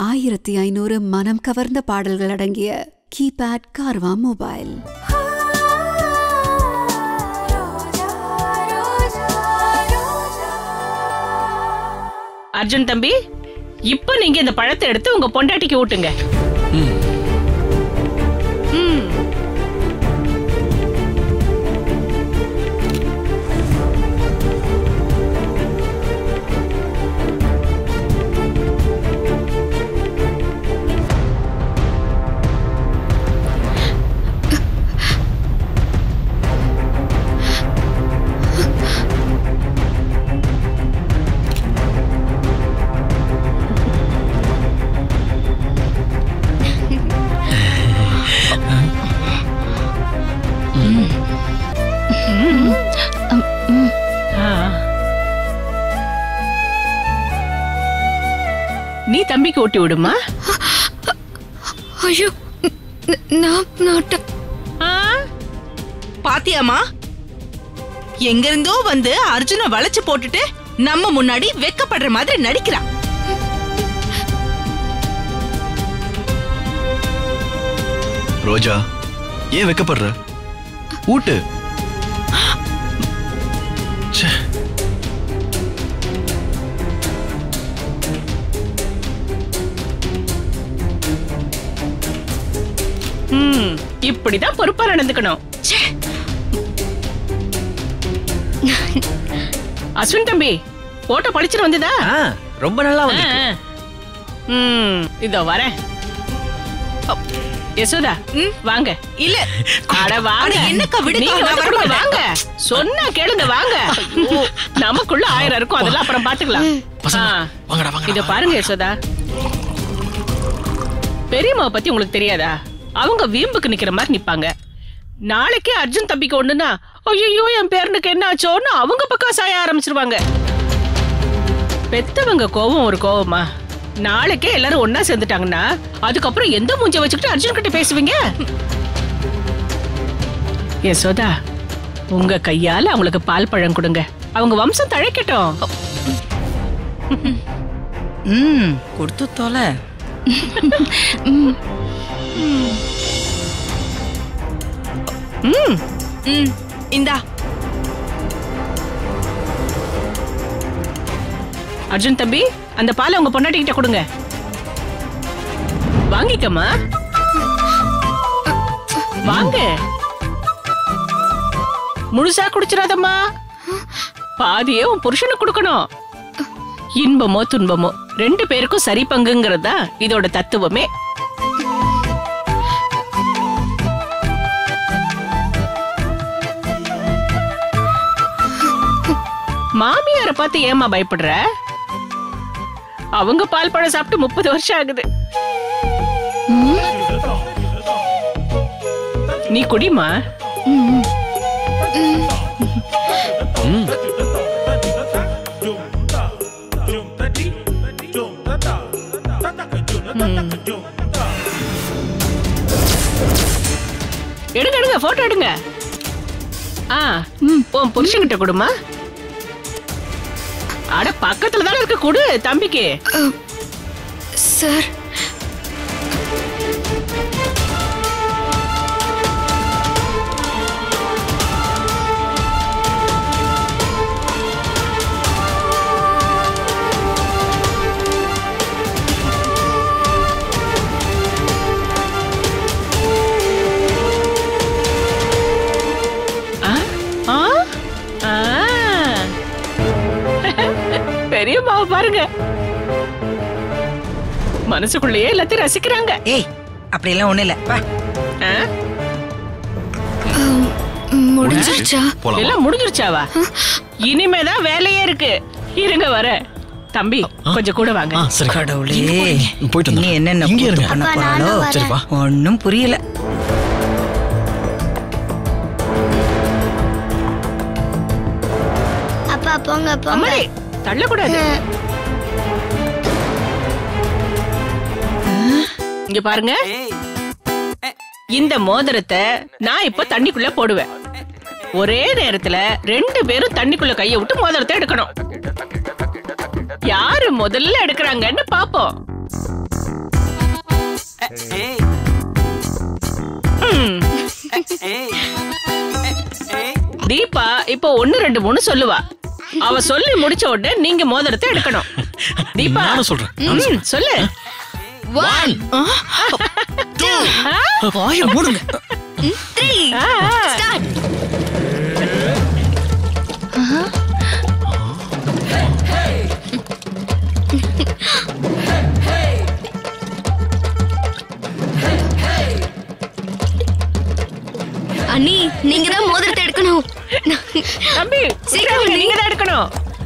ஆயிரத்தி ஐநூறு மனம் கவர்ந்த பாடல்கள் அடங்கிய கீபேட் கார்வா மொபைல் அர்ஜுன் தம்பி இப்போ நீங்க இந்த பழத்தை எடுத்து உங்க பொண்டாட்டிக்கு ஊட்டுங்க ம். ஆ. நீ தம்பிக்கு ஊட்டி விடுமா ஐயோ ந- நான் நாட்ட ஆ? பாத்தியாமா எங்க இருந்தோ வந்து அர்ஜுன வளைச்சு போட்டுட்டு நம்ம முன்னாடி வெக்கப்படுற மாதிரி நடிக்கிறான் ரோஜா ஏன் வெக்கப்படுற ஊட்டு ச்சே, ம், இப்படிதான் பொறுப்பா நடந்துக்கணும் ச்சே. அஸ்வின் தம்பி போட்டோ படிச்சிட்டு வந்ததா ஆ, ரொம்ப நல்லா ஆ, வந்து ஆ. ம், இதோ வரேன் அப், யசோதா ம். வாங்க இல்ல அட வாங்க அட, என்னக்கா விடுக்கா, நீங்க நான் வந்து கொடுங்க, வரமாட்டேன். வாங்க சொன்னா கேளுங்க வாங்க ஐயோ, நமக்குள்ள ஆயிரம் இருக்கும் அதெல்லாம் அப்புறம் பாத்துக்கலாம் பசங்க, ஆ. வாங்கடா, வாங்கடா, இத பாருங்க யசோதா பெரியம்மாவை பத்தி உங்களுக்கு தெரியாதா அவங்க வீம்புக்கு நிக்கிற மாதிரி நிப்பாங்க நாளைக்கே அர்ஜுன் தம்பிக்கு ஒண்ணுனா ஐயோ என் பேரனுக்கு என்ன ஆச்சோன்னு அவங்க பக்கம் சாய ஆரம்பிச்சிருவாங்க பெத்தவங்க கோவம் ஒரு கோவமா நாளைக்கே எல்லாரும் ஒன்னா சேர்ந்துட்டாங்கன்னா அதுக்கப்புறம் எந்த மூஞ்ச வச்சுக்கிட்டு அர்ஜுன் கிட்ட பேசுவீங்க யசோதா உங்க கையால அவங்களுக்கு பால் பழம் கொடுங்க அவங்க வம்சம் தழைக்கட்டும் ம் கொடுத்து தொலை ம் ம் இந்தா அர்ஜுன் தம்பி அந்த பாலை உங்க பொண்டாட்டி கிட்ட கொடுங்க வாங்கிக்கம்மா வாங்க முழுசா குடிச்சிடாதம்மா பாதியே உன் புருஷனுக்கு கொடுக்கணும் இன்பமோ துன்பமோ ரெண்டு பேருக்கும் சரி பங்குங்கிறது தான் இதோட தத்துவமே மாமியாரை பார்த்து ஏமா பயப்படுற அவங்க பால் பழம் சாப்பிட்டு முப்பது வருஷம் ஆகுது நீ குடிமா எடுங்க எடுங்க போட்டோ எடுங்க ஆ உன் புருஷன்கிட்ட கொடுமா அட பக்கத்துல தானே இருக்க கொடு தம்பிக்கு சார் ஆ? ஆ? ஆ. பெரியம்மாவை பாருங்க மனசுக்குள்ளேயே எல்லாத்தையும் ரசிக்கிறாங்க ஏய் அப்படியெல்லாம் ஒண்ணும் இல்ல வா ஆ? முடிஞ்சிருச்சா போலாமா எல்லாம் முடிஞ்சிருச்சாவா இனிமேதான் வேலையே இருக்கு இருங்க வர தம்பி கொஞ்சம் கூட வாங்க ஆ சரி கடவுளே போயிட்டு நீ வந்துடுறேன். என்னென்ன இங்கே கூத்து இருங்க. பண்ண அப்பா, போறாளோ நானும் வரேன். சரி வா ஒன்னும் புரியல அப்பா போங்க போங்க அம்மாடி தள்ளக்கூடாது இங்க பாருங்க இந்த மோதிரத்தை நான் இப்ப தண்ணிக்குள்ள போடுவேன் ஒரே நேரத்துல ரெண்டு பேரும் தண்ணிக்குள்ள கைய விட்டு மோதிரத்தை எடுக்கணும் யாரு முதல்ல எடுக்கறாங்கன்னு பாப்போம் ம். தீபா இப்போ ஒன்னு ரெண்டு மூணு சொல்லுவா அவ சொல்லி முடிச்ச உடனே நீங்க மோதிரத்தை எடுக்கணும் தீபா நானும் சொல்றேன் ம், சொல்லு ஒன் வாய மூடுங்க த்ரீ ஆ, ஆ. ஸ்டார்ட் அண்ணி நீங்க தான் மோதிரத்தை எடுக்கணும் தம்பி சீக்கிரம் சீக்கிரம் நீங்க தான் எடுக்கணும்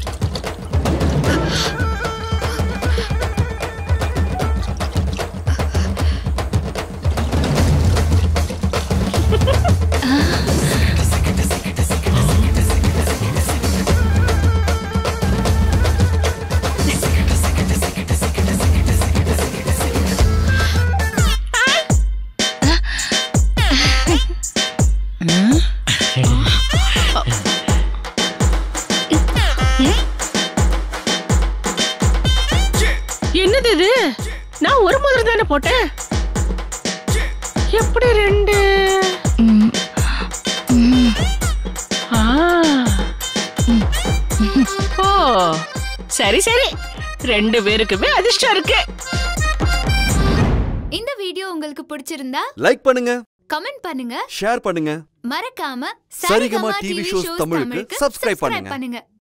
என்னது இது நான் ஒரு மோதிரம் தானே போட்டேன் எப்படி ரெண்டு ஆ. ஓ சரி சரி ரெண்டு பேருக்குமே அதிர்ஷ்டம் இருக்கு இந்த வீடியோ உங்களுக்கு பிடிச்சிருந்தா லைக் பண்ணுங்க கமெண்ட் பண்ணுங்க ஷேர் பண்ணுங்க மறக்காம சரிகமா டிவி ஷோஸ் தமிழுக்கு subscribe பண்ணுங்க. பண்ணுங்க